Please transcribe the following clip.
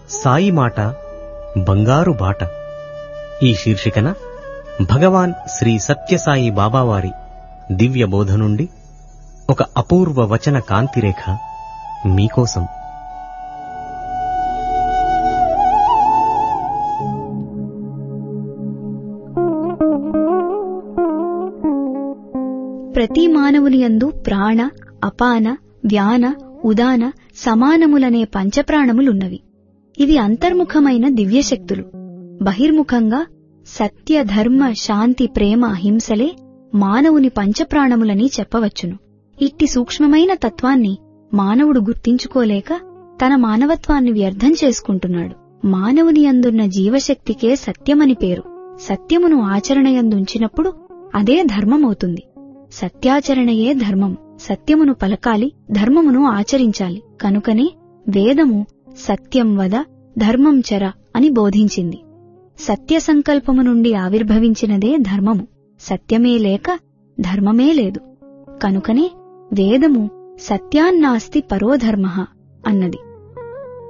సాయి మాట బంగారు బాట ఈ శీర్షికన భగవాన్ శ్రీ సత్యసాయి బాబావారి దివ్య బోధ నుండి ఒక అపూర్వ వచన కాంతిరేఖ మీకోసం ప్రతి మానవుని యందు ప్రాణ అపాన వ్యాన ఉదాన సమానములనే పంచప్రాణములున్నవి ఇవి అంతర్ముఖమైన దివ్యశక్తులు బహిర్ముఖంగా సత్య ధర్మ శాంతి ప్రేమ హింసలే మానవుని పంచప్రాణములని చెప్పవచ్చును ఇట్టి సూక్ష్మమైన తత్వాన్ని మానవుడు గుర్తించుకోలేక తన మానవత్వాన్ని వ్యర్థం చేసుకుంటున్నాడు మానవుని అందున్న జీవశక్తికే సత్యమని పేరు సత్యమును ఆచరణయందుంచినప్పుడు అదే ధర్మమవుతుంది సత్యాచరణయే ధర్మం సత్యమును పలకాలి ధర్మమును ఆచరించాలి కనుకనే వేదము సత్యం వద ధర్మం చర అని బోధించింది సత్య సంకల్పము నుండి ఆవిర్భవించినదే ధర్మము సత్యమే లేక ధర్మమే లేదు కనుకనే వేదము సత్యాన్నాస్తి పరోధర్మ అన్నది